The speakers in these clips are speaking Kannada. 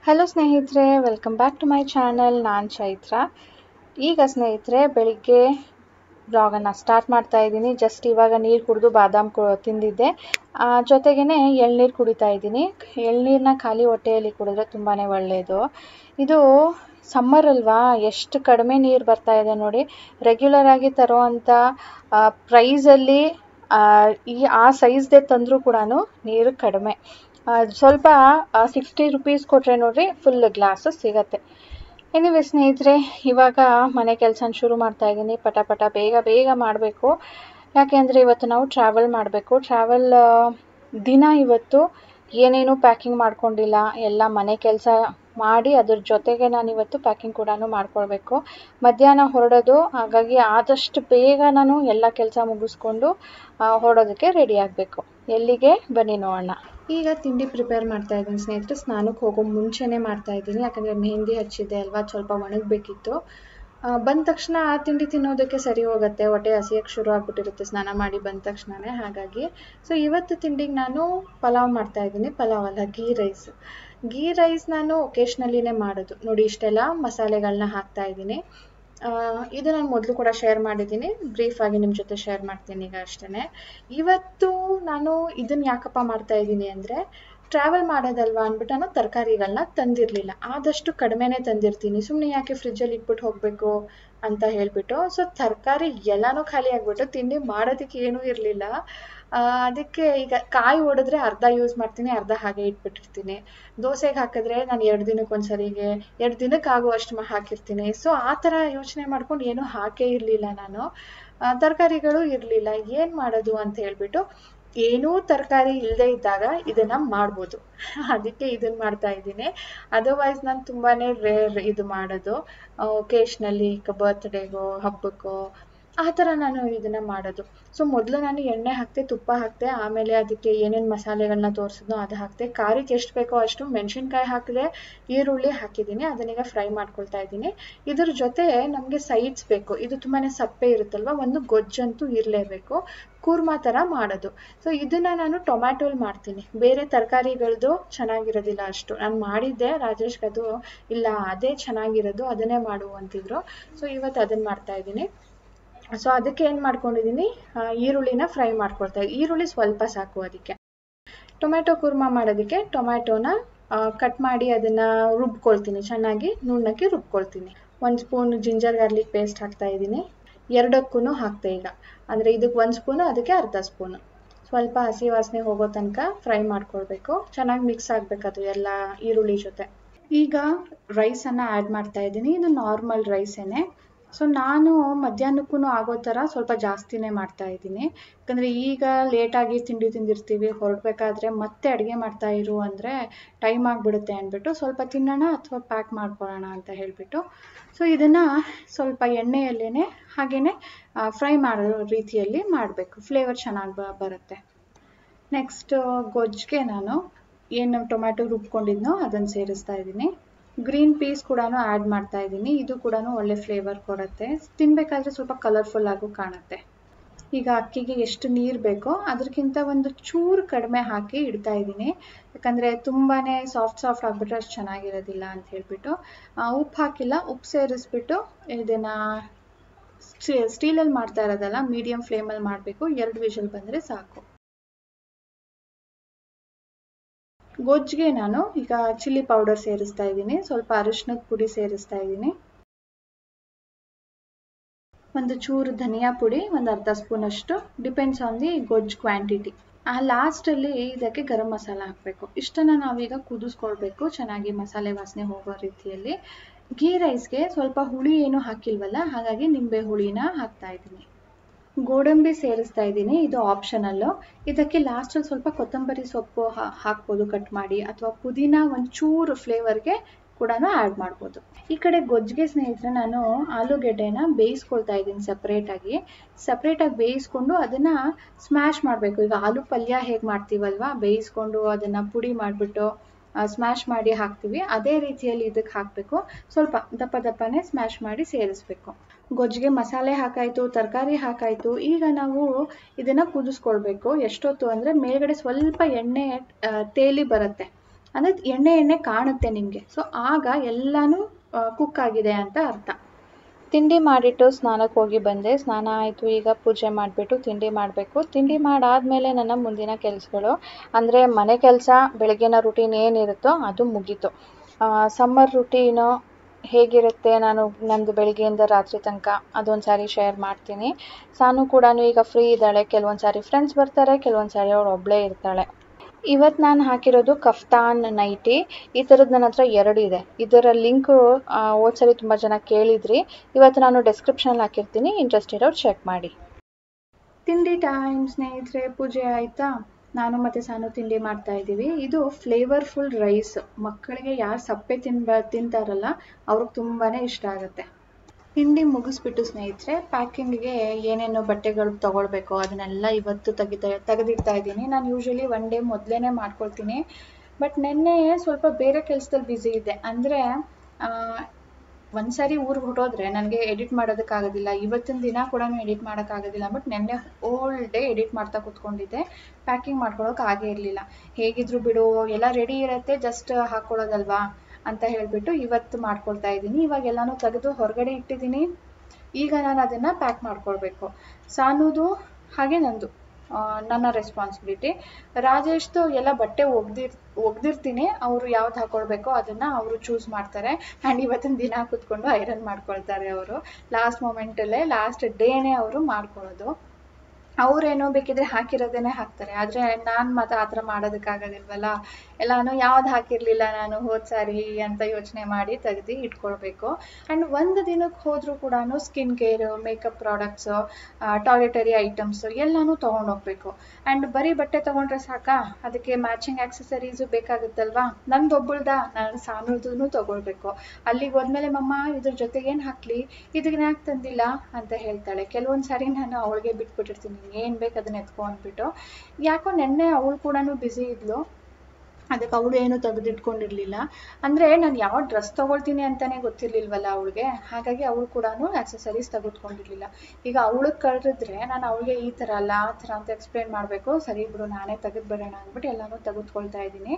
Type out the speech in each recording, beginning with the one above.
ಹಲೋ ಸ್ನೇಹಿತರೆ welcome back to my channel ನಾನು ಚೈತ್ರ ಈಗ ಸ್ನೇಹಿತರೆ ಬೆಳಿಗ್ಗೆ ಬ್ಲಾಗನ್ನು ಸ್ಟಾರ್ಟ್ ಮಾಡ್ತಾ ಇದ್ದೀನಿ ಜಸ್ಟ್ ಇವಾಗ ನೀರು ಕುಡಿದು ಬಾದಾಮ್ ಕು ತಿಂದಿದ್ದೆ ಜೊತೆಗೇ ಎಳ್ನೀರು ಕುಡಿತಾ ಇದ್ದೀನಿ ಎಳ್ನೀರನ್ನ ಖಾಲಿ ಹೊಟ್ಟೆಯಲ್ಲಿ ಕುಡಿದ್ರೆ ತುಂಬಾ ಒಳ್ಳೆಯದು ಇದು ಸಮ್ಮರ್ ಅಲ್ವಾ ಎಷ್ಟು ಕಡಿಮೆ ನೀರು ಬರ್ತಾ ಇದೆ ನೋಡಿ ರೆಗ್ಯುಲರ್ ಆಗಿ ತರೋವಂಥ ಪ್ರೈಸಲ್ಲಿ ಈ ಆ ಸೈಜ್ದೇ ತಂದರೂ ಕೂಡ ನೀರು ಕಡಿಮೆ ಸ್ವಲ್ಪ ಸಿಕ್ಸ್ಟಿ ರುಪೀಸ್ ಕೊಟ್ಟರೆ ನೋಡ್ರಿ ಫುಲ್ ಗ್ಲಾಸು ಸಿಗತ್ತೆ ಎನಿವೆ ಸ್ನೇಹಿತರೆ ಇವಾಗ ಮನೆ ಕೆಲಸನ ಶುರು ಮಾಡ್ತಾ ಇದ್ದೀನಿ ಪಟ ಪಟ ಬೇಗ ಬೇಗ ಮಾಡಬೇಕು ಯಾಕೆಂದರೆ ಇವತ್ತು ನಾವು ಟ್ರಾವೆಲ್ ಮಾಡಬೇಕು ಟ್ರಾವೆಲ್ ದಿನ ಇವತ್ತು ಏನೇನು ಪ್ಯಾಕಿಂಗ್ ಮಾಡ್ಕೊಂಡಿಲ್ಲ ಎಲ್ಲ ಮನೆ ಕೆಲಸ ಮಾಡಿ ಅದ್ರ ಜೊತೆಗೆ ನಾನು ಇವತ್ತು ಪ್ಯಾಕಿಂಗ್ ಕೂಡ ಮಾಡ್ಕೊಳ್ಬೇಕು ಮಧ್ಯಾಹ್ನ ಹೊರಡೋದು ಹಾಗಾಗಿ ಆದಷ್ಟು ಬೇಗ ನಾನು ಎಲ್ಲ ಕೆಲಸ ಮುಗಿಸ್ಕೊಂಡು ಹೊರಡೋದಕ್ಕೆ ರೆಡಿ ಆಗಬೇಕು ಎಲ್ಲಿಗೆ ಬನ್ನಿ ನೋಡೋಣ ಈಗ ತಿಂಡಿ ಪ್ರಿಪೇರ್ ಮಾಡ್ತಾ ಇದ್ದೀನಿ ಸ್ನೇಹಿತರೆ ಸ್ನಾನಕ್ಕೆ ಹೋಗೋ ಮುಂಚೆನೇ ಮಾಡ್ತಾ ಇದ್ದೀನಿ ಯಾಕಂದರೆ ಮೆಹಂದಿ ಹಚ್ಚಿದೆ ಅಲ್ವಾ ಸ್ವಲ್ಪ ಒಣಗಬೇಕಿತ್ತು ಬಂದ ತಕ್ಷಣ ಆ ತಿಂಡಿ ತಿನ್ನೋದಕ್ಕೆ ಸರಿ ಹೋಗುತ್ತೆ ಹೊಟ್ಟೆ ಹಸಿಯಕ್ಕೆ ಶುರು ಆಗ್ಬಿಟ್ಟಿರುತ್ತೆ ಸ್ನಾನ ಮಾಡಿ ಬಂದ ತಕ್ಷಣವೇ ಹಾಗಾಗಿ ಸೊ ಇವತ್ತು ತಿಂಡಿಗೆ ನಾನು ಪಲಾವ್ ಮಾಡ್ತಾ ಇದ್ದೀನಿ ಪಲಾವ್ ಅಲ್ಲ ಗೀ ರೈಸ್ ಗೀ ರೈಸ್ ನಾನು ಒಕೇಶ್ನಲ್ಲಿನೇ ಮಾಡೋದು ನೋಡಿ ಇಷ್ಟೆಲ್ಲ ಮಸಾಲೆಗಳನ್ನ ಹಾಕ್ತಾ ಇದ್ದೀನಿ ಇದು ನಾನು ಮೊದಲು ಕೂಡ ಶೇರ್ ಮಾಡಿದ್ದೀನಿ ಬ್ರೀಫಾಗಿ ನಿಮ್ಮ ಜೊತೆ ಶೇರ್ ಮಾಡ್ತೀನಿ ಈಗ ಅಷ್ಟೇ ಇವತ್ತು ನಾನು ಇದನ್ನು ಯಾಕಪ್ಪ ಮಾಡ್ತಾ ಇದ್ದೀನಿ ಅಂದರೆ ಟ್ರಾವೆಲ್ ಮಾಡೋದಲ್ವಾ ಅಂದ್ಬಿಟ್ಟು ನಾನು ತರಕಾರಿಗಳನ್ನ ತಂದಿರಲಿಲ್ಲ ಆದಷ್ಟು ಕಡಿಮೆನೇ ತಂದಿರ್ತೀನಿ ಸುಮ್ಮನೆ ಯಾಕೆ ಫ್ರಿಜ್ಜಲ್ಲಿ ಇಟ್ಬಿಟ್ಟು ಹೋಗಬೇಕು ಅಂತ ಹೇಳಿಬಿಟ್ಟು ಸೊ ತರಕಾರಿ ಎಲ್ಲನೂ ಖಾಲಿ ಆಗಿಬಿಟ್ಟು ತಿಂಡಿ ಮಾಡೋದಕ್ಕೆ ಏನೂ ಇರಲಿಲ್ಲ ಅದಕ್ಕೆ ಈಗ ಕಾಯಿ ಹೊಡೆದ್ರೆ ಅರ್ಧ ಯೂಸ್ ಮಾಡ್ತೀನಿ ಅರ್ಧ ಹಾಗೆ ಇಟ್ಬಿಟ್ಟಿರ್ತೀನಿ ದೋಸೆಗೆ ಹಾಕಿದ್ರೆ ನಾನು ಎರಡು ದಿನಕ್ಕೆ ಒಂದ್ಸರಿಗೆ ಎರಡು ದಿನಕ್ಕೆ ಆಗುವಷ್ಟು ಹಾಕಿರ್ತೀನಿ ಸೊ ಆ ಥರ ಯೋಚನೆ ಮಾಡ್ಕೊಂಡು ಏನೂ ಹಾಕೇ ಇರಲಿಲ್ಲ ನಾನು ತರಕಾರಿಗಳು ಇರಲಿಲ್ಲ ಏನು ಮಾಡೋದು ಅಂತ ಹೇಳ್ಬಿಟ್ಟು ಏನೂ ತರಕಾರಿ ಇಲ್ಲದೆ ಇದ್ದಾಗ ಇದನ್ನು ಮಾಡ್ಬೋದು ಅದಕ್ಕೆ ಇದನ್ನು ಮಾಡ್ತಾ ಇದ್ದೀನಿ ಅದರ್ವೈಸ್ ನಾನು ತುಂಬಾ ರೇರ್ ಇದು ಮಾಡೋದು ಒಕೇಶ್ನಲ್ಲಿ ಬರ್ತ್ಡೇಗೋ ಹಬ್ಬಕ್ಕೋ ಆ ಥರ ನಾನು ಇದನ್ನು ಮಾಡೋದು ಸೊ ಮೊದಲು ನಾನು ಎಣ್ಣೆ ಹಾಕ್ತೆ ತುಪ್ಪ ಹಾಕ್ತೆ ಆಮೇಲೆ ಅದಕ್ಕೆ ಏನೇನು ಮಸಾಲೆಗಳನ್ನ ತೋರಿಸಿದ್ನೋ ಅದು ಹಾಕ್ತೆ ಖಾರಕ್ಕೆ ಎಷ್ಟು ಬೇಕೋ ಅಷ್ಟು ಮೆಣಸಿನ್ಕಾಯಿ ಹಾಕಿದೆ ಈರುಳ್ಳಿ ಹಾಕಿದ್ದೀನಿ ಅದನ್ನೀಗ ಫ್ರೈ ಮಾಡ್ಕೊಳ್ತಾ ಇದ್ದೀನಿ ಇದ್ರ ಜೊತೆ ನಮಗೆ ಸೈಡ್ಸ್ ಬೇಕು ಇದು ತುಂಬಾ ಸಪ್ಪೆ ಇರುತ್ತಲ್ವ ಒಂದು ಗೊಜ್ಜಂತೂ ಇರಲೇಬೇಕು ಕೂರ್ಮಾ ಥರ ಮಾಡೋದು ಸೊ ಇದನ್ನು ನಾನು ಟೊಮ್ಯಾಟೋಲ್ ಮಾಡ್ತೀನಿ ಬೇರೆ ತರಕಾರಿಗಳದ್ದು ಚೆನ್ನಾಗಿರೋದಿಲ್ಲ ಅಷ್ಟು ನಾನು ಮಾಡಿದ್ದೆ ರಾಜೇಶ್ಗೆ ಅದು ಇಲ್ಲ ಅದೇ ಚೆನ್ನಾಗಿರೋದು ಅದನ್ನೇ ಮಾಡು ಅಂತಿದ್ರು ಸೊ ಇವತ್ತು ಅದನ್ನು ಮಾಡ್ತಾ ಇದ್ದೀನಿ ಸೊ ಅದಕ್ಕೆ ಏನು ಮಾಡ್ಕೊಂಡಿದ್ದೀನಿ ಈರುಳ್ಳಿನ ಫ್ರೈ ಮಾಡ್ಕೊಳ್ತಾ ಇದ್ದೀನಿ ಈರುಳ್ಳಿ ಸ್ವಲ್ಪ ಸಾಕು ಅದಕ್ಕೆ ಟೊಮ್ಯಾಟೊ ಕುರ್ಮಾ ಮಾಡೋದಕ್ಕೆ ಟೊಮ್ಯಾಟೊನ ಕಟ್ ಮಾಡಿ ಅದನ್ನು ರುಬ್ಕೊಳ್ತೀನಿ ಚೆನ್ನಾಗಿ ನುಣ್ಣಕ್ಕೆ ರುಬ್ಕೊಳ್ತೀನಿ ಒಂದು ಸ್ಪೂನ್ ಜಿಂಜರ್ ಗಾರ್ಲಿಕ್ ಪೇಸ್ಟ್ ಹಾಕ್ತಾ ಇದ್ದೀನಿ ಎರಡಕ್ಕೂ ಹಾಕ್ತೆ ಈಗ ಅಂದರೆ ಇದಕ್ಕೆ ಒಂದು ಸ್ಪೂನು ಅದಕ್ಕೆ ಅರ್ಧ ಸ್ಪೂನು ಸ್ವಲ್ಪ ಹಸಿ ವಾಸನೆ ಹೋಗೋ ತನಕ ಫ್ರೈ ಮಾಡ್ಕೊಳ್ಬೇಕು ಚೆನ್ನಾಗಿ ಮಿಕ್ಸ್ ಆಗಬೇಕದು ಎಲ್ಲ ಈರುಳ್ಳಿ ಜೊತೆ ಈಗ ರೈಸನ್ನು ಆ್ಯಡ್ ಮಾಡ್ತಾ ಇದ್ದೀನಿ ಇದು ನಾರ್ಮಲ್ ರೈಸೇನೆ ಸೊ ನಾನು ಮಧ್ಯಾಹ್ನಕ್ಕೂ ಆಗೋ ಥರ ಸ್ವಲ್ಪ ಜಾಸ್ತಿನೇ ಮಾಡ್ತಾ ಇದ್ದೀನಿ ಯಾಕಂದರೆ ಈಗ ಲೇಟಾಗಿ ತಿಂಡಿ ತಿಂದಿರ್ತೀವಿ ಹೊರಡ್ಬೇಕಾದ್ರೆ ಮತ್ತೆ ಅಡುಗೆ ಮಾಡ್ತಾ ಇರು ಅಂದರೆ ಟೈಮ್ ಆಗಿಬಿಡುತ್ತೆ ಅಂದ್ಬಿಟ್ಟು ಸ್ವಲ್ಪ ತಿನ್ನೋಣ ಅಥವಾ ಪ್ಯಾಕ್ ಮಾಡ್ಕೊಳ್ಳೋಣ ಅಂತ ಹೇಳಿಬಿಟ್ಟು ಸೊ ಇದನ್ನು ಸ್ವಲ್ಪ ಎಣ್ಣೆಯಲ್ಲೇ ಹಾಗೆಯೇ ಫ್ರೈ ಮಾಡೋ ರೀತಿಯಲ್ಲಿ ಮಾಡಬೇಕು ಫ್ಲೇವರ್ ಚೆನ್ನಾಗಿ ಬರುತ್ತೆ ನೆಕ್ಸ್ಟ್ ಗೊಜ್ಜಿಗೆ ನಾನು ಏನು ಟೊಮ್ಯಾಟೊ ರುಬ್ಕೊಂಡಿದ್ನೋ ಅದನ್ನು ಸೇರಿಸ್ತಾ ಇದ್ದೀನಿ ಗ್ರೀನ್ ಪೀಸ್ ಕೂಡ ಆ್ಯಡ್ ಮಾಡ್ತಾ ಇದ್ದೀನಿ ಇದು ಕೂಡ ಒಳ್ಳೆ ಫ್ಲೇವರ್ ಕೊಡುತ್ತೆ ತಿನ್ನಬೇಕಾದ್ರೆ ಸ್ವಲ್ಪ ಕಲರ್ಫುಲ್ ಆಗು ಕಾಣುತ್ತೆ ಈಗ ಅಕ್ಕಿಗೆ ಎಷ್ಟು ನೀರು ಬೇಕೋ ಅದಕ್ಕಿಂತ ಒಂದು ಚೂರು ಕಡಿಮೆ ಹಾಕಿ ಇಡ್ತಾ ಇದ್ದೀನಿ ಯಾಕಂದರೆ ತುಂಬಾ ಸಾಫ್ಟ್ ಸಾಫ್ಟ್ ಆಗಿಬಿಟ್ರೆ ಅಷ್ಟು ಚೆನ್ನಾಗಿರೋದಿಲ್ಲ ಅಂತ ಹೇಳ್ಬಿಟ್ಟು ಉಪ್ಪು ಹಾಕಿಲ್ಲ ಉಪ್ಪು ಸೇರಿಸ್ಬಿಟ್ಟು ಇದನ್ನು ಸ್ಟೀಲಲ್ಲಿ ಮಾಡ್ತಾ ಇರೋದಲ್ಲ ಮೀಡಿಯಂ ಫ್ಲೇಮಲ್ಲಿ ಮಾಡಬೇಕು ಎರಡು ವಿಷಲ್ ಬಂದರೆ ಸಾಕು ಗೊಜ್ಜಿಗೆ ನಾನು ಈಗ ಚಿಲ್ಲಿ ಪೌಡರ್ ಸೇರಿಸ್ತಾ ಇದ್ದೀನಿ ಸ್ವಲ್ಪ ಅರಿಶಿನದ ಪುಡಿ ಸೇರಿಸ್ತಾ ಇದ್ದೀನಿ ಒಂದು ಚೂರು ಧನಿಯಾ ಪುಡಿ ಒಂದು ಅರ್ಧ ಸ್ಪೂನ್ ಅಷ್ಟು ಡಿಪೆಂಡ್ಸ್ ಆನ್ ದಿ ಗೊಜ್ಜು ಕ್ವಾಂಟಿಟಿ ಆ ಲಾಸ್ಟಲ್ಲಿ ಇದಕ್ಕೆ ಗರಂ ಮಸಾಲ ಹಾಕಬೇಕು ಇಷ್ಟನ್ನು ನಾವೀಗ ಕುದಿಸ್ಕೊಳ್ಬೇಕು ಚೆನ್ನಾಗಿ ಮಸಾಲೆ ವಾಸನೆ ಹೋಗೋ ರೀತಿಯಲ್ಲಿ ಗೀ ರೈಸ್ಗೆ ಸ್ವಲ್ಪ ಹುಳಿ ಏನು ಹಾಕಿಲ್ವಲ್ಲ ಹಾಗಾಗಿ ನಿಂಬೆ ಹುಳಿನ ಹಾಕ್ತಾ ಇದ್ದೀನಿ ಗೋಡಂಬಿ ಸೇರಿಸ್ತಾ ಇದ್ದೀನಿ ಇದು ಆಪ್ಷನಲ್ಲು ಇದಕ್ಕೆ ಲಾಸ್ಟಲ್ಲಿ ಸ್ವಲ್ಪ ಕೊತ್ತಂಬರಿ ಸೊಪ್ಪು ಹಾಕ್ಬೋದು ಕಟ್ ಮಾಡಿ ಅಥವಾ ಪುದೀನ ಒಂಚೂರು ಫ್ಲೇವರ್ಗೆ ಕೂಡ ಆ್ಯಡ್ ಮಾಡ್ಬೋದು ಈ ಕಡೆ ಗೊಜ್ಜಿಗೆ ಸ್ನೇಹಿತರೆ ನಾನು ಆಲೂಗೆಡ್ಡೆನ ಬೇಯಿಸ್ಕೊಳ್ತಾ ಇದ್ದೀನಿ ಸಪ್ರೇಟಾಗಿ ಸಪ್ರೇಟಾಗಿ ಬೇಯಿಸ್ಕೊಂಡು ಅದನ್ನು ಸ್ಮ್ಯಾಶ್ ಮಾಡಬೇಕು ಈಗ ಆಲೂ ಪಲ್ಯ ಹೇಗೆ ಮಾಡ್ತೀವಲ್ವ ಬೇಯಿಸ್ಕೊಂಡು ಅದನ್ನು ಪುಡಿ ಮಾಡಿಬಿಟ್ಟು ಸ್ಮ್ಯಾಶ್ ಮಾಡಿ ಹಾಕ್ತೀವಿ ಅದೇ ರೀತಿಯಲ್ಲಿ ಇದಕ್ಕೆ ಹಾಕಬೇಕು ಸ್ವಲ್ಪ ದಪ್ಪ ದಪ್ಪನೇ ಸ್ಮ್ಯಾಶ್ ಮಾಡಿ ಸೇರಿಸ್ಬೇಕು ಗೊಜ್ಜಿಗೆ ಮಸಾಲೆ ಹಾಕಾಯಿತು ತರಕಾರಿ ಹಾಕಾಯಿತು ಈಗ ನಾವು ಇದನ್ನು ಕುದಿಸ್ಕೊಳ್ಬೇಕು ಎಷ್ಟೊತ್ತು ಅಂದರೆ ಮೇಲ್ಗಡೆ ಸ್ವಲ್ಪ ಎಣ್ಣೆ ತೇಲಿ ಬರುತ್ತೆ ಅಂದರೆ ಎಣ್ಣೆ ಎಣ್ಣೆ ಕಾಣುತ್ತೆ ನಿಮಗೆ ಸೊ ಆಗ ಎಲ್ಲನೂ ಕುಕ್ ಆಗಿದೆ ಅಂತ ಅರ್ಥ ತಿಂಡಿ ಮಾಡಿಟ್ಟು ಸ್ನಾನಕ್ಕೆ ಹೋಗಿ ಬಂದೆ ಸ್ನಾನ ಆಯಿತು ಈಗ ಪೂಜೆ ಮಾಡಿಬಿಟ್ಟು ತಿಂಡಿ ಮಾಡಬೇಕು ತಿಂಡಿ ಮಾಡಾದಮೇಲೆ ನನ್ನ ಮುಂದಿನ ಕೆಲಸಗಳು ಅಂದರೆ ಮನೆ ಕೆಲಸ ಬೆಳಗ್ಗಿನ ರುಟೀನ್ ಏನಿರುತ್ತೋ ಅದು ಮುಗೀತು ಸಮ್ಮರ್ ರುಟೀನು ಹೇಗಿರುತ್ತೆ ನಾನು ನಂದು ಬೆಳಿಗ್ಗೆಯಿಂದ ರಾತ್ರಿ ತನಕ ಅದೊಂದು ಸಾರಿ ಶೇರ್ ಮಾಡ್ತೀನಿ ಸಾನು ಕೂಡ ಈಗ ಫ್ರೀ ಇದ್ದಾಳೆ ಕೆಲವೊಂದು ಸಾರಿ ಫ್ರೆಂಡ್ಸ್ ಬರ್ತಾರೆ ಕೆಲವೊಂದು ಸಾರಿ ಅವಳು ಒಬ್ಬಳೇ ಇರ್ತಾಳೆ ಇವತ್ತು ನಾನು ಹಾಕಿರೋದು ಕಫ್ತಾನ್ ನೈಟಿ ಈ ಥರದ್ದು ನನ್ನ ಹತ್ರ ಎರಡು ಇದೆ ಇದರ ಲಿಂಕು ಹೋದ್ಸರಿ ತುಂಬ ಜನ ಕೇಳಿದ್ರಿ ಇವತ್ತು ನಾನು ಡಿಸ್ಕ್ರಿಪ್ಷನಲ್ಲಿ ಹಾಕಿರ್ತೀನಿ ಇಂಟ್ರೆಸ್ಟ್ ಇರೋರು ಚೆಕ್ ಮಾಡಿ ತಿಂಡಿ ಟೈಮ್ ಸ್ನೇಹಿತರೆ ಪೂಜೆ ಆಯಿತಾ ನಾನು ಮತ್ತು ಸಾನು ತಿಂಡಿ ಮಾಡ್ತಾ ಇದ್ದೀವಿ ಇದು ಫ್ಲೇವರ್ಫುಲ್ ರೈಸ್ ಮಕ್ಕಳಿಗೆ ಯಾರು ಸಪ್ಪೆ ತಿನ್ಬ ತಿಂತಾರಲ್ಲ ಅವ್ರಿಗೆ ತುಂಬಾ ಇಷ್ಟ ಆಗುತ್ತೆ ತಿಂಡಿ ಮುಗಿಸ್ಬಿಟ್ಟು ಸ್ನೇಹಿತರೆ ಪ್ಯಾಕಿಂಗ್ಗೆ ಏನೇನು ಬಟ್ಟೆಗಳು ತೊಗೊಳ್ಬೇಕು ಅದನ್ನೆಲ್ಲ ಇವತ್ತು ತೆಗಿತಾ ತೆಗೆದಿಡ್ತಾ ಇದ್ದೀನಿ ನಾನು ಯೂಶ್ವಲಿ ಒನ್ ಡೇ ಮೊದಲೇ ಮಾಡ್ಕೊಳ್ತೀನಿ ಬಟ್ ನಿನ್ನೆ ಸ್ವಲ್ಪ ಬೇರೆ ಕೆಲಸದಲ್ಲಿ ಬ್ಯುಸಿ ಇದ್ದೆ ಅಂದರೆ ಒಂದು ಸಾರಿ ಊರಿಗೆ ಹೊಟ್ಟೋದ್ರೆ ನನಗೆ ಎಡಿಟ್ ಮಾಡೋದಕ್ಕಾಗೋದಿಲ್ಲ ಇವತ್ತಿನ ದಿನ ಕೂಡ ಎಡಿಟ್ ಮಾಡೋಕ್ಕಾಗೋದಿಲ್ಲ ಬಟ್ ನೆನ್ನೆ ಹೋಲ್ ಡೇ ಎಡಿಟ್ ಮಾಡ್ತಾ ಕೂತ್ಕೊಂಡಿದ್ದೆ ಪ್ಯಾಕಿಂಗ್ ಮಾಡ್ಕೊಳ್ಳೋಕೆ ಆಗೇ ಇರಲಿಲ್ಲ ಹೇಗಿದ್ರು ಬಿಡು ಎಲ್ಲ ರೆಡಿ ಇರುತ್ತೆ ಜಸ್ಟ್ ಹಾಕ್ಕೊಳ್ಳೋದಲ್ವಾ ಅಂತ ಹೇಳಿಬಿಟ್ಟು ಇವತ್ತು ಮಾಡ್ಕೊಳ್ತಾ ಇದ್ದೀನಿ ಇವಾಗ ಎಲ್ಲನೂ ತೆಗೆದು ಹೊರಗಡೆ ಇಟ್ಟಿದ್ದೀನಿ ಈಗ ನಾನು ಅದನ್ನು ಪ್ಯಾಕ್ ಮಾಡ್ಕೊಳ್ಬೇಕು ಸಾನುದು ಹಾಗೆ ನಂದು ನನ್ನ ರೆಸ್ಪಾನ್ಸಿಬಿಲಿಟಿ ರಾಜೇಶ್ದು ಎಲ್ಲ ಬಟ್ಟೆ ಒಗ್ದಿರ್ ಒಗ್ದಿರ್ತೀನಿ ಅವರು ಯಾವ್ದು ಹಾಕೊಳ್ಬೇಕೋ ಅದನ್ನು ಅವರು ಚೂಸ್ ಮಾಡ್ತಾರೆ ಆ್ಯಂಡ್ ಇವತ್ತಿನ ದಿನ ಕೂತ್ಕೊಂಡು ಐರನ್ ಮಾಡ್ಕೊಳ್ತಾರೆ ಅವರು ಲಾಸ್ಟ್ ಮೂಮೆಂಟಲ್ಲೇ ಲಾಸ್ಟ್ ಡೇನೇ ಅವರು ಮಾಡ್ಕೊಳ್ಳೋದು ಅವ್ರೇನೋ ಬೇಕಿದ್ರೆ ಹಾಕಿರೋದೇನೆ ಹಾಕ್ತಾರೆ ಆದರೆ ನಾನು ಮಾತ್ರ ಆ ಥರ ಮಾಡೋದಕ್ಕಾಗೋದಿಲ್ವಲ್ಲ ಎಲ್ಲಾನು ಯಾವ್ದು ಹಾಕಿರಲಿಲ್ಲ ನಾನು ಹೋದ ಸಾರಿ ಅಂತ ಯೋಚನೆ ಮಾಡಿ ತೆಗ್ದು ಇಟ್ಕೊಳ್ಬೇಕು ಆ್ಯಂಡ್ ಒಂದು ದಿನಕ್ಕೆ ಹೋದರೂ ಕೂಡ skin care makeup products toiletry items ಎಲ್ಲನೂ ತೊಗೊಂಡೋಗ್ಬೇಕು ಆ್ಯಂಡ್ ಬರೀ ಬಟ್ಟೆ ತೊಗೊಂಡ್ರೆ ಸಾಕಾ ಅದಕ್ಕೆ ಮ್ಯಾಚಿಂಗ್ ಆಕ್ಸೆಸರೀಸು ಬೇಕಾಗುತ್ತಲ್ವಾ ನಂದೊಬ್ಬಳ್ದ ನಾನು ಸಾನುದೂ ತೊಗೊಳ್ಬೇಕು ಅಲ್ಲಿಗೆ ಹೋದ್ಮೇಲೆ ಮಮ್ಮ ಇದ್ರ ಜೊತೆಗೆ ಏನು ಹಾಕಲಿ ಇದಕ್ಕೆ ಯಾಕೆ ತಂದಿಲ್ಲ ಅಂತ ಹೇಳ್ತಾಳೆ ಕೆಲವೊಂದು ಸಾರಿ ನಾನು ಅವಳಿಗೆ ಬಿಟ್ಬಿಟ್ಟಿರ್ತೀನಿ ಏನು ಬೇಕು ಅದನ್ನ ಎತ್ಕೊ ಅಂದ್ಬಿಟ್ಟು ಯಾಕೋ ನೆನ್ನೆ ಅವಳು ಕೂಡ ಬ್ಯುಸಿ ಇದ್ಲು ಅದಕ್ಕೆ ಅವಳು ಏನು ತೆಗೆದಿಟ್ಕೊಂಡಿರ್ಲಿಲ್ಲ ಅಂದರೆ ನಾನು ಯಾವ ಡ್ರೆಸ್ ತೊಗೊಳ್ತೀನಿ ಅಂತಲೇ ಗೊತ್ತಿರಲಿಲ್ವಲ್ಲ ಅವಳಿಗೆ ಹಾಗಾಗಿ ಅವಳು ಕೂಡ ಆಕ್ಸೆಸರೀಸ್ ತೆಗೆದುಕೊಂಡಿರ್ಲಿಲ್ಲ ಈಗ ಅವಳಿಗೆ ಕರೆದ್ರೆ ನಾನು ಅವಳಿಗೆ ಈ ಥರ ಅಲ್ಲ ಆ ಥರ ಅಂತ ಎಕ್ಸ್ಪ್ಲೇನ್ ಮಾಡಬೇಕು ಸರಿ ಬಿಡು ನಾನೇ ತೆಗೆದುಬಿಡೋಣ ಅಂದ್ಬಿಟ್ಟು ಎಲ್ಲನೂ ತೆಗೆದುಕೊಳ್ತಾ ಇದ್ದೀನಿ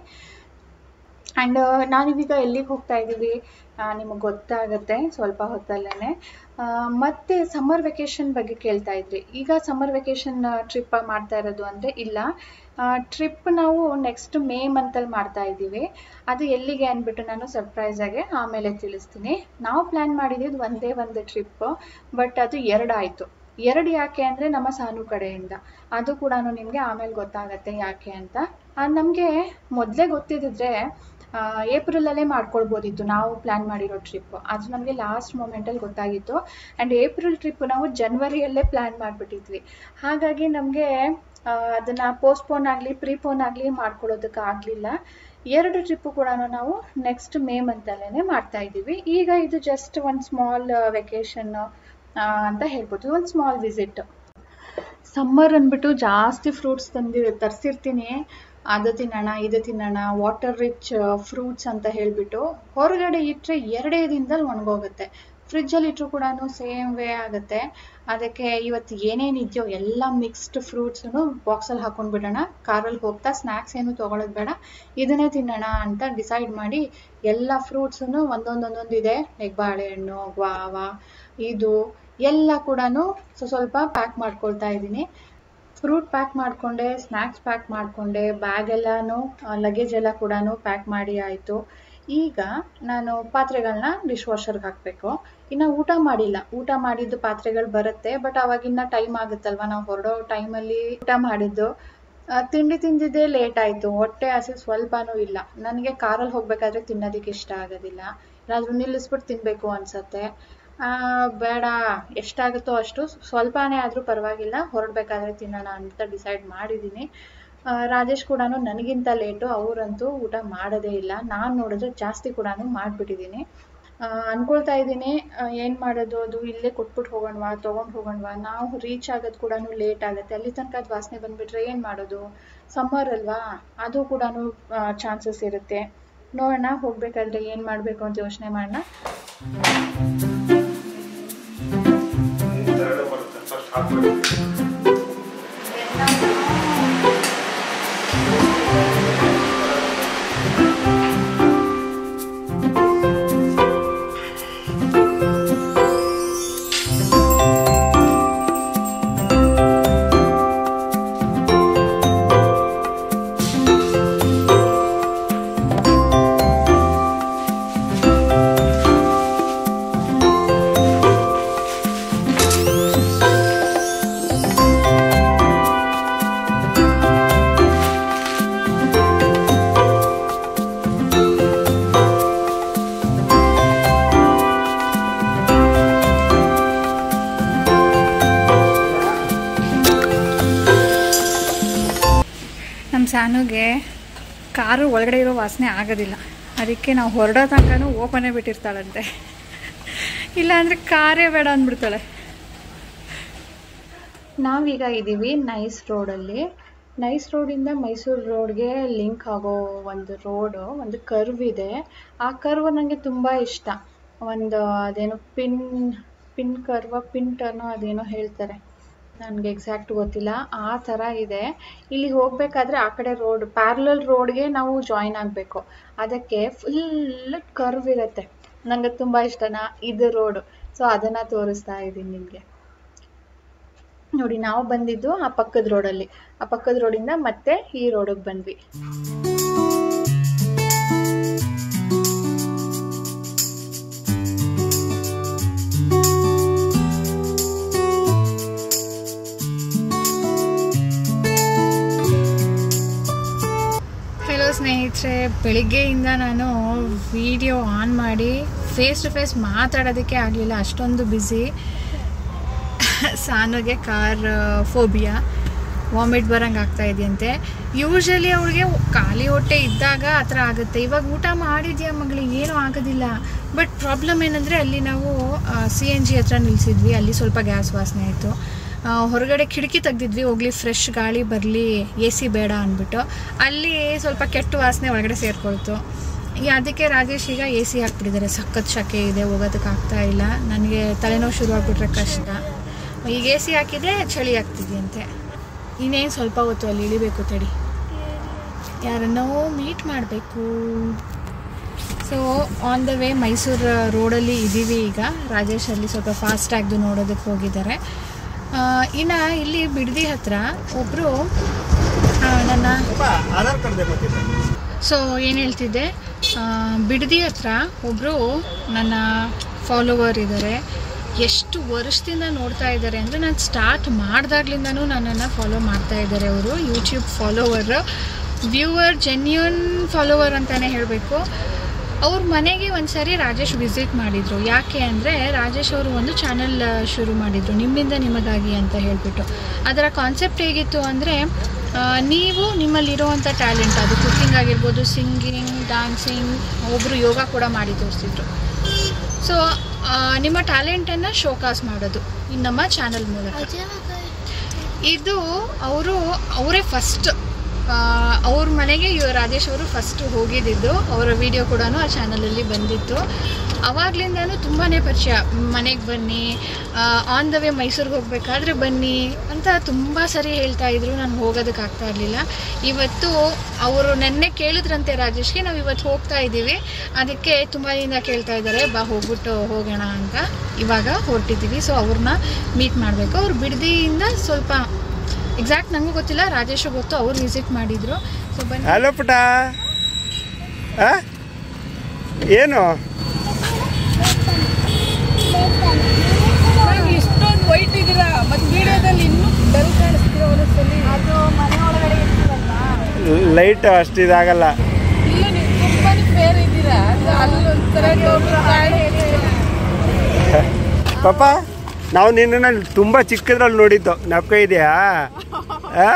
ಆ್ಯಂಡ್ ನಾನಿವೀಗ ಎಲ್ಲಿಗೆ ಹೋಗ್ತಾ ಇದ್ದೀವಿ ನಿಮಗೆ ಗೊತ್ತಾಗುತ್ತೆ ಸ್ವಲ್ಪ ಹೊತ್ತಲ್ಲೇ ಮತ್ತೆ ಸಮ್ಮರ್ ವೆಕೇಷನ್ ಬಗ್ಗೆ ಕೇಳ್ತಾ ಇದ್ರಿ ಈಗ ಸಮ್ಮರ್ ವೆಕೇಷನ್ ಟ್ರಿಪ್ ಮಾಡ್ತಾ ಇರೋದು ಅಂದರೆ ಇಲ್ಲ ಟ್ರಿಪ್ ನಾವು ನೆಕ್ಸ್ಟ್ ಮೇ ಮಂತಲ್ಲಿ ಮಾಡ್ತಾ ಇದ್ದೀವಿ ಅದು ಎಲ್ಲಿಗೆ ಅಂದ್ಬಿಟ್ಟು ನಾನು ಸರ್ಪ್ರೈಸಾಗೆ ಆಮೇಲೆ ತಿಳಿಸ್ತೀನಿ ನಾವು ಪ್ಲ್ಯಾನ್ ಮಾಡಿದ್ದು ಒಂದೇ ಒಂದು ಟ್ರಿಪ್ ಬಟ್ ಅದು ಎರಡಾಯಿತು ಎರಡು ಯಾಕೆ ಅಂದರೆ ನಮ್ಮ ಸಾನು ಕಡೆಯಿಂದ ಅದು ಕೂಡ ನಿಮಗೆ ಆಮೇಲೆ ಗೊತ್ತಾಗತ್ತೆ ಯಾಕೆ ಅಂತ ನಮಗೆ ಮೊದಲೇ ಗೊತ್ತಿದ್ದಿದ್ರೆ ಏಪ್ರಿಲಲ್ಲೇ ಮಾಡ್ಕೊಳ್ಬೋದಿತ್ತು ನಾವು ಪ್ಲ್ಯಾನ್ ಮಾಡಿರೋ ಟ್ರಿಪ್ ಅದು ನಮಗೆ ಲಾಸ್ಟ್ ಮೂಮೆಂಟಲ್ಲಿ ಗೊತ್ತಾಗಿತ್ತು ಆ್ಯಂಡ್ ಏಪ್ರಿಲ್ ಟ್ರಿಪ್ ನಾವು ಜನ್ವರಿಯಲ್ಲೇ ಪ್ಲ್ಯಾನ್ ಮಾಡಿಬಿಟ್ಟಿದ್ವಿ ಹಾಗಾಗಿ ನಮಗೆ ಅದನ್ನು ಪೋಸ್ಟ್ಪೋನ್ ಆಗಲಿ ಪ್ರೀಪೋನ್ ಆಗಲಿ ಮಾಡ್ಕೊಳ್ಳೋದಕ್ಕೆ ಆಗಲಿಲ್ಲ ಎರಡು ಟ್ರಿಪ್ಪು ಕೂಡ ನಾವು ನೆಕ್ಸ್ಟ್ ಮೇ ಮಂತಲ್ಲೇ ಮಾಡ್ತಾ ಇದ್ದೀವಿ ಈಗ ಇದು ಜಸ್ಟ್ ಒಂದು ಸ್ಮಾಲ್ ವೆಕೇಶನ್ ಅಂತ ಹೇಳ್ಬೋದು ಒಂದು ಸ್ಮಾಲ್ ವಿಸಿಟ್ ಸಮ್ಮರ್ ಅಂದ್ಬಿಟ್ಟು ಜಾಸ್ತಿ ಫ್ರೂಟ್ಸ್ ತಂದಿ ತರಿಸಿರ್ತೀನಿ ಅದು ತಿನ್ನೋಣ ಇದು ತಿನ್ನೋಣ ವಾಟರ್ ರಿಚ್ ಫ್ರೂಟ್ಸ್ ಅಂತ ಹೇಳಿಬಿಟ್ಟು ಹೊರಗಡೆ ಇಟ್ಟರೆ ಎರಡೇ ದಿನದಲ್ಲಿ ಒಣಗೋಗುತ್ತೆ ಫ್ರಿಜ್ಜಲ್ಲಿ ಇಟ್ಟರು ಕೂಡ ಸೇಮ್ ವೇ ಆಗುತ್ತೆ ಅದಕ್ಕೆ ಇವತ್ತು ಏನೇನಿದೆಯೋ ಎಲ್ಲ ಮಿಕ್ಸ್ಡ್ ಫ್ರೂಟ್ಸನ್ನು ಬಾಕ್ಸಲ್ಲಿ ಹಾಕೊಂಡು ಬಿಡೋಣ ಕಾರಲ್ಲಿ ಹೋಗ್ತಾ ಸ್ನ್ಯಾಕ್ಸ್ ಏನು ತೊಗೊಳೋದು ಬೇಡ ಇದನ್ನೇ ತಿನ್ನೋಣ ಅಂತ ಡಿಸೈಡ್ ಮಾಡಿ ಎಲ್ಲ ಫ್ರೂಟ್ಸನ್ನು ಒಂದೊಂದೊಂದೊಂದು ಇದೆ ಲೈಕ್ ಬಾಳೆಹಣ್ಣು ಗ್ವಾವಾ ಇದು ಎಲ್ಲ ಕೂಡ ಸ್ವಲ್ಪ ಪ್ಯಾಕ್ ಮಾಡ್ಕೊಳ್ತಾ ಇದ್ದೀನಿ ಫ್ರೂಟ್ ಪ್ಯಾಕ್ ಮಾಡಿಕೊಂಡೆ ಸ್ನ್ಯಾಕ್ಸ್ ಪ್ಯಾಕ್ ಮಾಡಿಕೊಂಡೆ ಬ್ಯಾಗ್ ಎಲ್ಲನೂ ಲಗೇಜ್ ಎಲ್ಲ ಕೂಡ ಪ್ಯಾಕ್ ಮಾಡಿ ಆಯಿತು ಈಗ ನಾನು ಪಾತ್ರೆಗಳನ್ನ ಡಿಶ್ ವಾಷರ್ಗೆ ಹಾಕಬೇಕು ಇನ್ನು ಊಟ ಮಾಡಿಲ್ಲ ಊಟ ಮಾಡಿದ್ದು ಪಾತ್ರೆಗಳು ಬರುತ್ತೆ ಬಟ್ ಅವಾಗಿನ್ನ ಟೈಮ್ ಆಗುತ್ತಲ್ವ ನಾವು ಹೊರಡೋ ಟೈಮಲ್ಲಿ ಊಟ ಮಾಡಿದ್ದು ತಿಂಡಿ ತಿಂದಿದ್ದೇ ಲೇಟ್ ಆಯಿತು ಹೊಟ್ಟೆ ಹಸಿ ಸ್ವಲ್ಪನೂ ಇಲ್ಲ ನನಗೆ ಕಾರಲ್ಲಿ ಹೋಗಬೇಕಾದ್ರೆ ತಿನ್ನೋದಕ್ಕೆ ಇಷ್ಟ ಆಗೋದಿಲ್ಲ ಏನಾದರೂ ನಿಲ್ಲಿಸ್ಬಿಟ್ಟು ತಿನ್ನಬೇಕು ಅನಿಸತ್ತೆ ಬೇಡ ಎಷ್ಟಾಗುತ್ತೋ ಅಷ್ಟು ಸ್ವಲ್ಪನೇ ಆದರೂ ಪರವಾಗಿಲ್ಲ ಹೊರಡಬೇಕಾದ್ರೆ ತಿನ್ನೋಣ ಅಂತ ಡಿಸೈಡ್ ಮಾಡಿದ್ದೀನಿ ರಾಜೇಶ್ ಕೂಡ ನನಗಿಂತ ಲೇಟು ಅವರಂತೂ ಊಟ ಮಾಡೋದೇ ಇಲ್ಲ ನಾನು ನೋಡಿದ್ರೆ ಜಾಸ್ತಿ ಕೂಡ ಮಾಡಿಬಿಟ್ಟಿದ್ದೀನಿ ಅನ್ಕೊಳ್ತಾ ಇದ್ದೀನಿ ಏನು ಮಾಡೋದು ಅದು ಇಲ್ಲೇ ಕೊಟ್ಬಿಟ್ಟು ಹೋಗೋಣವಾ ತೊಗೊಂಡು ಹೋಗೋಣವಾ ನಾವು ರೀಚ್ ಆಗೋದು ಕೂಡ ಲೇಟ್ ಆಗುತ್ತೆ ಅಲ್ಲಿ ತನಕ ಅದು ವಾಸನೆ ಬಂದುಬಿಟ್ರೆ ಏನು ಮಾಡೋದು ಸಮ್ಮರ್ ಅಲ್ವಾ ಅದು ಕೂಡ ಚಾನ್ಸಸ್ ಇರುತ್ತೆ ನೋಡೋಣ ಹೋಗಬೇಕಾದ್ರೆ ಏನು ಮಾಡಬೇಕು ಅಂತ ಯೋಚನೆ ಮಾಡೋಣ ಸಾನುಗೆ ಕಾರು ಒಳಗಡೆ ಇರೋ ವಾಸನೆ ಆಗೋದಿಲ್ಲ ಅದಕ್ಕೆ ನಾವು ಹೊರಡೋ ತನಕನೂ ಓಪನೇ ಬಿಟ್ಟಿರ್ತಾಳಂತೆ ಇಲ್ಲಾಂದರೆ ಕಾರೇ ಬೇಡ ಅಂದ್ಬಿಡ್ತಾಳೆ ನಾವೀಗ ಇದ್ದೀವಿ ನೈಸ್ ರೋಡಲ್ಲಿ ನೈಸ್ ರೋಡಿಂದ ಮೈಸೂರು ರೋಡ್ಗೆ ಲಿಂಕ್ ಆಗೋ ಒಂದು ರೋಡು ಒಂದು ಕರ್ವ್ ಇದೆ ಆ ಕರ್ವ್ ನನಗೆ ತುಂಬ ಇಷ್ಟ ಒಂದು ಅದೇನೋ ಪಿನ್ ಪಿನ್ ಕರ್ವ ಪಿನ್ ಟರ್ನೋ ಅದೇನೋ ಹೇಳ್ತಾರೆ ನನಗೆ ಎಕ್ಸಾಕ್ಟ್ ಗೊತ್ತಿಲ್ಲ ಆ ಥರ ಇದೆ ಇಲ್ಲಿಗೆ ಹೋಗ್ಬೇಕಾದ್ರೆ ಆ ಕಡೆ ರೋಡ್ ಪ್ಯಾರಲಲ್ ರೋಡ್ಗೆ ನಾವು ಜಾಯಿನ್ ಆಗಬೇಕು ಅದಕ್ಕೆ ಫುಲ್ ಕರ್ವ್ ಇರುತ್ತೆ ನನಗೆ ತುಂಬ ಇಷ್ಟನಾ ಇದು ರೋಡು ಸೊ ಅದನ್ನು ತೋರಿಸ್ತಾ ಇದ್ದೀನಿ ನಿಮಗೆ ನೋಡಿ ನಾವು ಬಂದಿದ್ದು ಆ ಪಕ್ಕದ ರೋಡಲ್ಲಿ ಆ ಪಕ್ಕದ ರೋಡಿಂದ ಮತ್ತೆ ಈ ರೋಡಿಗೆ ಬಂದ್ವಿ ಹಲೋ ಸ್ನೇಹಿತರೆ ಬೆಳಿಗ್ಗೆಯಿಂದ ನಾನು ವಿಡಿಯೋ ಆನ್ ಮಾಡಿ ಫೇಸ್ ಟು ಫೇಸ್ ಮಾತಾಡೋದಕ್ಕೆ ಆಗಲಿಲ್ಲ ಅಷ್ಟೊಂದು ಬ್ಯುಸಿ ಸಾನುಗೆ ಕಾರ್ ಫೋಬಿಯಾ ವಾಮಿಟ್ ಬರಂಗೆ ಆಗ್ತಾ ಇದೆಯಂತೆ ಯೂಶಲಿ ಅವ್ಳಿಗೆ ಖಾಲಿ ಹೊಟ್ಟೆ ಇದ್ದಾಗ ಆ ಥರ ಆಗುತ್ತೆ ಇವಾಗ ಊಟ ಮಾಡಿದ್ಯಾ ಮಗಳಿಗೆ ಏನೂ ಆಗೋದಿಲ್ಲ ಬಟ್ ಪ್ರಾಬ್ಲಮ್ ಏನಂದರೆ ಅಲ್ಲಿ ನಾವು ಸಿ ಎನ್ ಜಿ ಹತ್ರ ನಿಲ್ಲಿಸಿದ್ವಿ ಅಲ್ಲಿ ಸ್ವಲ್ಪ ಗ್ಯಾಸ್ ವಾಸನೆ ಆಯಿತು ಹೊರಗಡೆ ಕಿಟಕಿ ತೆಗ್ದಿದ್ವಿ ಹೋಗ್ಲಿ ಫ್ರೆಶ್ ಗಾಳಿ ಬರಲಿ ಎ ಸಿ ಬೇಡ ಅಂದ್ಬಿಟ್ಟು ಅಲ್ಲಿ ಸ್ವಲ್ಪ ಕೆಟ್ಟ ವಾಸನೆ ಒಳಗಡೆ ಸೇರ್ಕೊಳ್ತು ಈ ಅದಕ್ಕೆ ರಾಜೇಶ್ ಈಗ ಎ ಸಿ ಹಾಕ್ಬಿಟ್ಟಿದ್ದಾರೆ ಸಖತ್ ಶಕೆ ಇದೆ ಹೋಗೋದಕ್ಕೆ ಆಗ್ತಾ ಇಲ್ಲ ನನಗೆ ತಲೆನೋವು ಶುರು ಆಗ್ಬಿಟ್ರೆ ಕಷ್ಟ ಈಗ ಎ ಸಿ ಹಾಕಿದ್ರೆ ಚಳಿ ಆಗ್ತಿದೆಯಂತೆ ಇನ್ನೇನು ಸ್ವಲ್ಪ ಹೊತ್ತು ಅಲ್ಲಿ ಇಳಿಬೇಕು ತಡಿ ಯಾರನ್ನೋ ಮೀಟ್ ಮಾಡಬೇಕು so on the way Mysuru ರೋಡಲ್ಲಿ ಇದ್ದೀವಿ ಈಗ ರಾಜೇಶ್ ಅಲ್ಲಿ ಸ್ವಲ್ಪ ಫಾಸ್ಟ್ ಆಗ್ದು ನೋಡೋದಕ್ಕೆ ಹೋಗಿದ್ದಾರೆ ಆ, ಇನ್ನ ಇಲ್ಲಿ ಬಿಡದಿ ಹತ್ರ ಒಬ್ಬರು ನನ್ನ ಆಧಾರ್ ಕಾರ್ಡ್ ಮತ್ತೆ ಸೊ ಏನು ಹೇಳ್ತಿದ್ದೆ ಆ, ಬಿಡದಿ ಹತ್ರ ಒಬ್ಬರು ನನ್ನ ಫಾಲೋವರ್ ಇದ್ದಾರೆ ಎಷ್ಟು ವರ್ಷದಿಂದ ನೋಡ್ತಾ ಇದ್ದಾರೆ ಅಂದರೆ ನಾನು ಸ್ಟಾರ್ಟ್ ಮಾಡಿದಾಗ್ಲಿಂದನೂ ನನ್ನನ್ನು ಫಾಲೋ ಮಾಡ್ತಾ ಇದ್ದಾರೆ ಅವರು YouTube follower viewer genuine follower ಅಂತಲೇ ಹೇಳಬೇಕು ಅವ್ರ ಮನೆಗೆ ಒಂದ್ಸರಿ ರಾಜೇಶ್ ವಿಸಿಟ್ ಮಾಡಿದರು ಯಾಕೆ ಅಂದರೆ ರಾಜೇಶ್ ಅವರು ಒಂದು ಚಾನಲ್ ಶುರು ಮಾಡಿದರು ನಿಮ್ಮಿಂದ ನಿಮಗಾಗಿ ಅಂತ ಹೇಳಿಬಿಟ್ಟು ಅದರ ಕಾನ್ಸೆಪ್ಟ್ ಹೇಗಿತ್ತು ಅಂದರೆ ನೀವು ನಿಮ್ಮಲ್ಲಿರುವಂಥ ಟ್ಯಾಲೆಂಟ್ ಅದು ಕುಕಿಂಗ್ ಆಗಿರ್ಬೋದು ಸಿಂಗಿಂಗ್ ಡ್ಯಾನ್ಸಿಂಗ್ ಒಬ್ಬರು ಯೋಗ ಕೂಡ ಮಾಡಿ ತೋರಿಸಿದ್ರು ಸೊ ನಿಮ್ಮ ಟ್ಯಾಲೆಂಟನ್ನು ಶೋಕಾಸ್ ಮಾಡೋದು ಈ ನಮ್ಮ ಚಾನಲ್ ಮೂಲಕ ಇದು ಅವರು ಅವರೇ ಫಸ್ಟ್ ಅವ್ರ ಮನೆಗೆ ಇವ್ ರಾಜೇಶ್ ಅವರು ಫಸ್ಟ್ ಹೋಗಿದ್ದಿದ್ದು ಅವರ ವಿಡಿಯೋ ಕೂಡ ಆ ಚಾನಲಲ್ಲಿ ಬಂದಿತ್ತು ಅವಾಗ್ಲಿಂದನೂ ತುಂಬಾ ಪರಿಚಯ ಮನೆಗೆ ಬನ್ನಿ ಆನ್ ದ ವೇ ಮೈಸೂರಿಗೆ ಹೋಗಬೇಕಾದ್ರೆ ಬನ್ನಿ ಅಂತ ತುಂಬ ಸರಿ ಹೇಳ್ತಾ ಇದ್ರು ನಾನು ಹೋಗೋದಕ್ಕೆ ಆಗ್ತಾ ಇರಲಿಲ್ಲ ಇವತ್ತು ಅವರು ನೆನ್ನೆ ಕೇಳಿದ್ರಂತೆ ರಾಜೇಶ್ಗೆ ನಾವು ಇವತ್ತು ಹೋಗ್ತಾ ಇದ್ದೀವಿ ಅದಕ್ಕೆ ತುಂಬ ದಿನ ಕೇಳ್ತಾ ಇದ್ದಾರೆ ಬಾ ಹೋಗ್ಬಿಟ್ಟು ಹೋಗೋಣ ಅಂತ ಇವಾಗ ಹೊರಟಿದ್ದೀವಿ ಸೊ ಅವ್ರನ್ನ ಮೀಟ್ ಮಾಡಬೇಕು ಅವ್ರು ಬಿಡದಿಯಿಂದ ಸ್ವಲ್ಪ ಎಕ್ಸಾಕ್ಟ್ ನನಗೂ ಗೊತ್ತಿಲ್ಲ ರಾಜೇಶ್ ಗೊತ್ತು ಅವ್ರು ವಿಸಿಟ್ ಮಾಡಿದ್ರು ಸೊ ಬನ್ನಿ ಹಲೋ ಪುಟ ಆ? ಏನು ಇಷ್ಟೊಂದು ವೈಟ್ ಇದೀರಾ ಮತ್ತೆ ವಿಡಿಯೋದಲ್ಲಿ ಇನ್ನೂ ಡಲ್ ಕಾಣಿಸ್ತೀರ ಒಂದೊಂದ್ಸಲಿ ಅದು ಮನೆ ಒಳಗಡೆ ಇರ್ತೀವಲ್ವಾ ಲೈಟ್ ಅಷ್ಟು ಇದಾಗಲ್ಲ ಇಲ್ಲ ನೀವು ತುಂಬಾನೇ ಫೇರ್ ಇದ್ದೀರಾ ಅದು ಅಲ್ಲೊಂಥರ ಪಾಪ ನಾವು ನಿನ್ನ ತುಂಬ ಚಿಕ್ಕದ್ರಲ್ಲಿ ನೋಡಿದ್ದು ನಪ್ಕ ಇದೆಯಾ ಆ?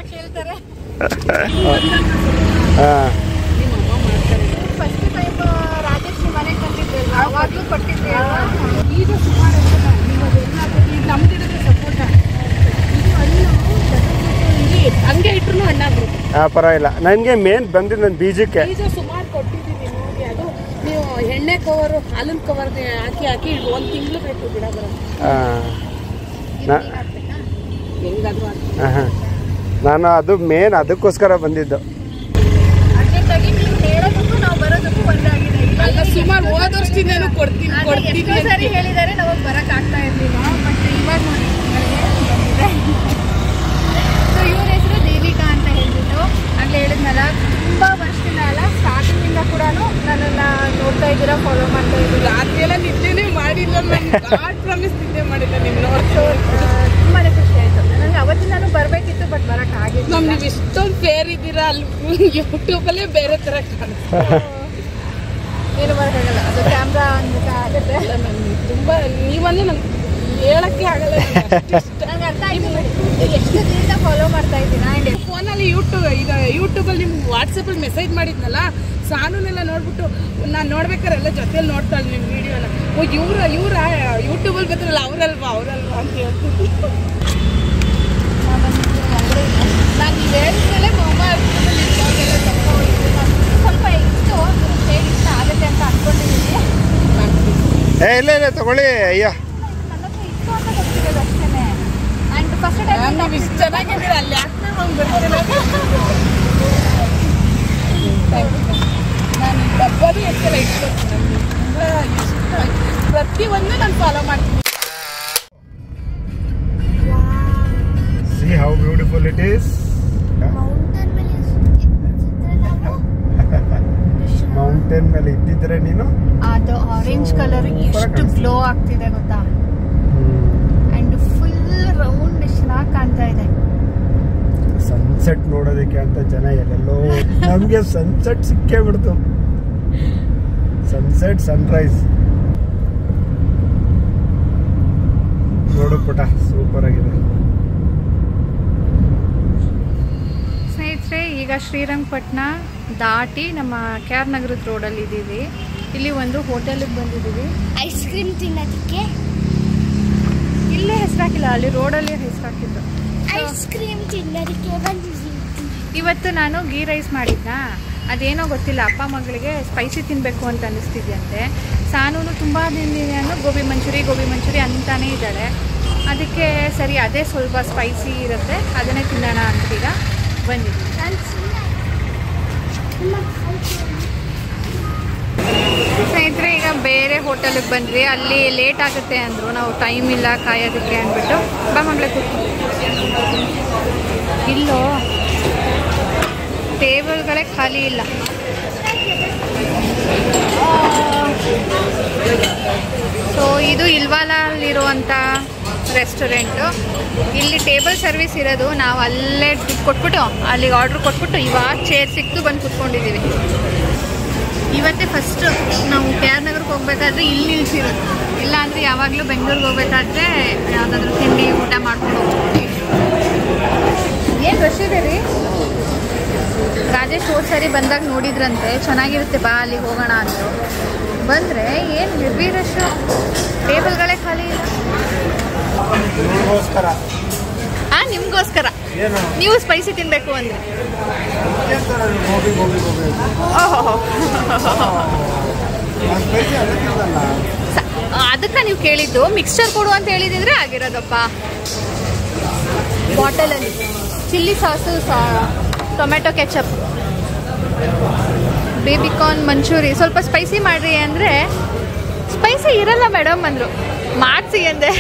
ಆ. ಫಸ್ಟ್ ಟೈಮ್ ರಾಜೇಶ್ ಮನೆಗೆ ಬಂದಿದ್ದಲ್ಲ ಅವಾಗಲೂ ಕೊಟ್ಟಿದ್ದೆ ಈಗ ಸುಮಾರು ಜನ ನೀವು ಅದೆಲ್ಲ ಈಗ ನಮ್ದು ಇರುತ್ತೆ ಸಪೋಟ ಇದು ಹಣ್ಣು ಇಲ್ಲಿ ಹಂಗೆ ಇಟ್ರು ಹಣ್ಣಾಗ್ರು ಆ, ಪರವಾಗಿಲ್ಲ ನನಗೆ ಮೇನ್ ಬಂದಿದ್ದು ನನ್ನ ಬೀಜಕ್ಕೆ ಬೀಜ ಸುಮಾರು ಕೊಟ್ಟಿದ್ದೀನಿ ನೋಡಿ ಅದು ನೀವು ಎಣ್ಣೆ ಕವರು ಹಾಲಿನ ಕವರ್ ಹಾಕಿ ಹಾಕಿ ಒಂದು ತಿಂಗಳು ಬೇಕು ಗಿಡ ಬರೋದು ಆ. ನಾ- ಹೆಂಗಾದ್ರು ಹಾಕಿ ಆಹಾ. ನಾನು ಅದು ಮೇನ್ ಅದಕ್ಕೋಸ್ಕರ ಬಂದಿದ್ದು ಅರ್ಜೆಂಟಾಗಿ ನೀವು ಹೇಳೋದಕ್ಕೂ ನಾವು ಬರೋದಕ್ಕೂ ಒಂದಾಗಿದೆ ಅಲ್ಲ ಸುಮಾರು ಹೋದ ವರ್ಷದಿಂದನೂ ಕೊಡ್ತೀನಿ ಅದೇ ಕೊಡ್ತೀನಿ ಎಷ್ಟೋ ಸರಿ ಅಂತ. ಹೇಳಿದ್ದಾರೆ ನಮಗೆ ಬರಕ್ ಆಗ್ತಾ ಇರ್ಲಿಲ್ಲ ಬಟ್ ಇವಾಗ ನೋಡಿ ಸೊ ಇವ್ರ ಹೆಸರು ದೇವಿಕಾ ಅಂತ ಹೇಳ್ಬಿಟ್ಟು ಆಗ್ಲೇ ಹೇಳಿದ್ನಲ್ಲ ತುಂಬಾ ವರ್ಷದಿಂದ ಅಲ್ಲ ಸ್ಟಾರ್ಟಿಂಗ್ ಇಂದ ಕೂಡ ನನ್ನನ್ನ ನೋಡ್ತಾ ಇದ್ದೀರಾ ಫಾಲೋ ಮಾಡ್ತಾ ಇದ್ದೀರಾ ರಾತ್ರಿ ಎಲ್ಲ ನಿದ್ದೆನೇ ಮಾಡಿಲ್ಲ ಗಾಡ್ ಪ್ರಾಮಿಸ್ ನಿದ್ದೆ ಮಾಡಿಲ್ಲ ನಿಮ್ ನೋಡ್ತು ಸೊ ತುಂಬಾನೇ ಖುಷಿ ಆಯ್ತು ನನಗೆ ಅವತ್ತಿಂದಾನು ಬರಬೇಕಿತ್ತು ಬಟ್ ಬರಕ್ ಆಗಿಲ್ಲ ನಮ್ ನೀವು ಇಷ್ಟೊಂದು ಫೇರ್ ಇದ್ದೀರಾ ಅಲ್ಲಿ ಯೂಟ್ಯೂಬಲ್ಲೇ ಬೇರೆ ತರ ಕಾಣಿಸ್ತಾ ಏನು ಮಾಡೋಕ್ಕಾಗಲ್ಲ ಅದು ಕ್ಯಾಮ್ರಾ ಅನ್ಬೇಕು ಆಗುತ್ತೆ ಇಲ್ಲ ನನ್ಗೆ ತುಂಬಾ ನೀವಂದ್ರೆ ನಂಗೆ ಹೇಳಕ್ಕೆ ಆಗಲ್ಲ ನನಗೆ ಅಷ್ಟ್ ಇಷ್ಟ. ನಂಗೆ ಅರ್ಥ ಆಯ್ತು ಎಷ್ಟು ದಿನದಿಂದ ಫಾಲೋ ಮಾಡ್ತಾ ಇದ್ದೀನ ಆ್ಯಂಡ್ ಫೋನಲ್ಲಿ ಯೂಟ್ಯೂಬ್ ಈಗ ಯೂಟ್ಯೂಬಲ್ಲಿ ನಿಮ್ಗೆ ವಾಟ್ಸಪ್ಪಲ್ಲಿ ಮೆಸೇಜ್ ಮಾಡಿದ್ನಲ್ಲ ಸಾನುನೆಲ್ಲ ನೋಡ್ಬಿಟ್ಟು ನಾನು ನೋಡ್ಬೇಕಾದ್ರೆ ಎಲ್ಲ ಜೊತೆಲಿ ನೋಡ್ತಾಳೆ ನಿಮ್ಮ ವಿಡಿಯೋನ ಓ ಇವ್ರ ಇವ್ರ ಯೂಟ್ಯೂಬಲ್ಲಿ ಬರ್ತಾರಲ್ಲ ಅವರಲ್ವಾ ಅವರಲ್ವಾ ಅಂತ ಹೇಳ್ತಿದ್ವಿ ನಾನು ನೀವು ಹೇಳಿದ್ಮೇಲೆ ಮಮ್ಮ ಸ್ವಲ್ಪ ಇಷ್ಟು ಹೇಳಿ ಇಷ್ಟ ಆಗುತ್ತೆ ಅಂತ ಅನ್ಕೊಂಡಿದ್ದೀನಿ ಏ ಇಲ್ಲ ಇಲ್ಲ ತಗೊಳ್ಳಿ ಅಯ್ಯೋ ನನ್ನ ಹತ್ರ ಇತ್ತು ಅಂತ ಗೊತ್ತಿರೋದು ಅಷ್ಟೇ ಆ್ಯಂಡ್ ಫಸ್ಟ್ ಟೈಮ್ ನೀವು ಇಷ್ಟು ಚೆನ್ನಾಗಿದ್ದೀರ ಅಲ್ಲಿ ಯಾಕೆ ಅವ್ನು ಬರ್ತಿಲ್ಲ ನಾನು ಈ ಡಬ್ಬದು ಎಷ್ಟೆಲ್ಲ ಇಟ್ಕೊಳ್ತೀನಿ ನನಗೆ ತುಂಬ ಇಷ್ಟ ಪ್ರತಿಯೊಂದು ನಾನು ಫಾಲೋ ಮಾಡ್ತೀನಿ see how beautiful it is mountain ಮೇಲೆ ಇದ್ದಿದ್ರೆ ನಾವು ಮೌಂಟೇನ್ ಮೇಲೆ ಇದ್ದಿದ್ರೆ ನೀನು ಅದು ಆರೆಂಜ್ ಕಲರ್ ಎಷ್ಟು ಗ್ಲೋ ಆಗ್ತಿದೆ ಗೊತ್ತಾ ಆ್ಯಂಡ್ ಫುಲ್ ರೌಂಡ್ ಚೆನ್ನಾಗಿ ಕಾಣ್ತಾ ಇದೆ ಸನ್ಸೆಟ್ ನೋಡೋದಕ್ಕೆ ಅಂತ ಜನ ಎಲ್ಲೆಲ್ಲೋ ನಮಗೆ ಸನ್ಸೆಟ್ ಸಿಕ್ಕೇ ಬಿಡ್ತು ಸನ್ಸೆಟ್ ಸನ್ರೈಸ್ ನೋಡು ಪುಟ ಸೂಪರ್ ಆಗಿದೆ ಸ್ನೇಹಿತರೆ ಈಗ ಶ್ರೀರಂಗಪಟ್ಟಣ ದಾಟಿ ನಮ್ಮ ಕೆ ಆರ್ ನಗರದ ರೋಡಲ್ಲಿ ಇದ್ದೀವಿ ಇಲ್ಲಿ ಒಂದು ಹೋಟೆಲಿಗೆ ಬಂದಿದ್ದೀವಿ ಐಸ್ ಕ್ರೀಮ್ ತಿನ್ನೋದಕ್ಕೆ ಇಲ್ಲೇ ಹೆಸರಾಕಿಲ್ಲ ಅಲ್ಲಿ ರೋಡಲ್ಲಿ ಹೆಸರಾಕಿದ್ದು ಐಸ್ ಕ್ರೀಮ್ ತಿನ್ನೋದಕ್ಕೆ ಬಂದಿದ್ದೀವಿ ಇವತ್ತು ನಾನು ಗೀ ರೈಸ್ ಮಾಡಿದ್ನಾ ಅದೇನೋ ಗೊತ್ತಿಲ್ಲ ಅಪ್ಪ ಮಗಳಿಗೆ ಸ್ಪೈಸಿ ತಿನ್ನಬೇಕು ಅಂತ ಅನ್ನಿಸ್ತಿದ್ಯಂತೆ ಸಾನೂನು ತುಂಬ ದಿನದಿಂದ ಗೋಬಿ ಮಂಚೂರಿ ಗೋಬಿ ಮಂಚೂರಿ ಅಂತಾನೇ ಇದ್ದಾಳೆ ಅದಕ್ಕೆ ಸರಿ ಅದೇ ಸ್ವಲ್ಪ ಸ್ಪೈಸಿ ಇರುತ್ತೆ ಅದನ್ನೇ ತಿನ್ನೋಣ ಅಂತೀಗ ಬಂದಿದ್ವಿ ನಾನು ಸುಮ್ಮನೆ ಸ್ನೇಹಿತರೆ ಈಗ ಬೇರೆ ಹೋಟೆಲಿಗೆ ಬಂದ್ವಿ ಅಲ್ಲಿ ಲೇಟ್ ಆಗುತ್ತೆ ಅಂದರು ನಾವು ಟೈಮ್ ಇಲ್ಲ ಕಾಯೋದಕ್ಕೆ ಅಂದ್ಬಿಟ್ಟು ಬಾ ಮಗಳೇ ಕೂತ್ಕೊ ಇಲ್ಲೋ ಟೇಬಲ್ಗಳೇ ಖಾಲಿ ಇಲ್ಲ ಸೊ ಇದು ಇಲ್ವಾಲಲ್ಲಿರುವಂಥ ರೆಸ್ಟೋರೆಂಟು ಇಲ್ಲಿ ಟೇಬಲ್ ಸರ್ವಿಸ್ ಇರೋದು ನಾವು ಅಲ್ಲೇ ದುಡ್ಡು ಕೊಟ್ಬಿಟ್ಟು ಅಲ್ಲಿಗೆ ಆರ್ಡ್ರ್ ಕೊಟ್ಬಿಟ್ಟು ಇವಾಗ ಚೇರ್ ಸಿಕ್ತು ಬಂದು ಕುತ್ಕೊಂಡಿದ್ದೀವಿ ಇವತ್ತೇ ಫಸ್ಟ್ ನಾವು ಕೆ ಆರ್ ನಗರಕ್ಕೆ ಹೋಗ್ಬೇಕಾದ್ರೆ ಇಲ್ಲಿ ನಿಲ್ಸಿರೋದು ಇಲ್ಲ ಅಂದರೆ ಯಾವಾಗಲೂ ಬೆಂಗಳೂರಿಗೆ ಹೋಗ್ಬೇಕಾದ್ರೆ ಯಾವುದಾದ್ರೂ ತಿಂಡಿ ಊಟ ಮಾಡ್ಕೊಂಡು ಹೋಗ್ತೀವಿ ಏನು ರಶ್ ಇದೆ ರೀ ರಾಜೇಶ್ ಹೋದ ಸರಿ ಬಂದಾಗ ನೋಡಿದ್ರಂತೆ ಚೆನ್ನಾಗಿರುತ್ತೆ ಬಾ ಅಲ್ಲಿಗೆ ಹೋಗೋಣ ಅಂದರು ಬಂದರೆ ಏನು ಹೆವಿ ರಶ್ಶು ಟೇಬಲ್ಗಳೇ ಖಾಲಿ ಇಲ್ಲ ನಿಮಗೋಸ್ಕರ ಹಾಂ ನಿಮಗೋಸ್ಕರ ಏನು ನೀವು ಸ್ಪೈಸಿ ತಿನ್ನಬೇಕು ಅಂದರೆ ಗೋಬಿ ಗೋಬಿ ಗೋಬಿ ಓಹೋ ನಾನು ಸ್ಪೈಸಿ ಅದಕ್ಕಿಂತಲ್ಲ ಅದಕ್ಕೆ ನೀವು ಕೇಳಿದ್ದು ಮಿಕ್ಸ್ಚರ್ ಕೊಡು ಅಂತ ಹೇಳಿದಿದ್ರೆ ಆಗಿರೋದಪ್ಪ ಬಾಟಲಲ್ಲಿ ಚಿಲ್ಲಿ ಸಾಸು ಸಾ ಟೊಮೆಟೊ ಕೆಚಪ್ ಬೇಬಿಕಾರ್ನ್ ಮಂಚೂರಿ ಸ್ವಲ್ಪ ಸ್ಪೈಸಿ ಮಾಡಿರಿ ಅಂದರೆ ಸ್ಪೈಸಿ ಇರಲ್ಲ ಮೇಡಮ್ ಅಂದರು ಮಾಡಿಸಿ ಅಂದೆ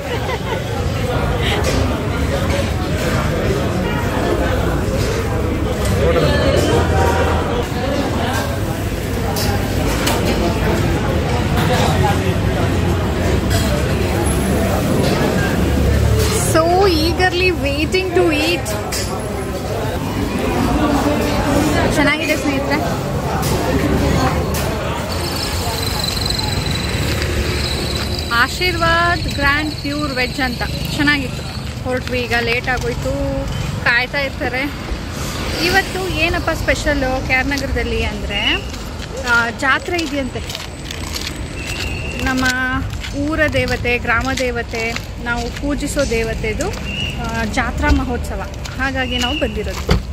so eagerly waiting to eat ಚೆನ್ನಾಗಿದೆ ಸ್ನೇಹಿತರೆ ಆಶೀರ್ವಾದ್ ಗ್ರ್ಯಾಂಡ್ ಪ್ಯೂರ್ ವೆಜ್ ಅಂತ ಚೆನ್ನಾಗಿತ್ತು ಹೊರಟ್ವಿ ಈಗ ಲೇಟ್ ಆಗೋಯ್ತು ಕಾಯ್ತಾ ಇರ್ತಾರೆ ಇವತ್ತು ಏನಪ್ಪ ಸ್ಪೆಷಲ್ಲು ನಗರದಲ್ಲಿ ಅಂದರೆ ಜಾತ್ರೆ ಇದೆಯಂತೆ ನಮ್ಮ ಊರ ದೇವತೆ ಗ್ರಾಮ ದೇವತೆ ನಾವು ಪೂಜಿಸೋ ದೇವತೆದು ಆ, ಜಾತ್ರಾ ಮಹೋತ್ಸವ ಹಾಗಾಗಿ ನಾವು ಬಂದಿರೋದು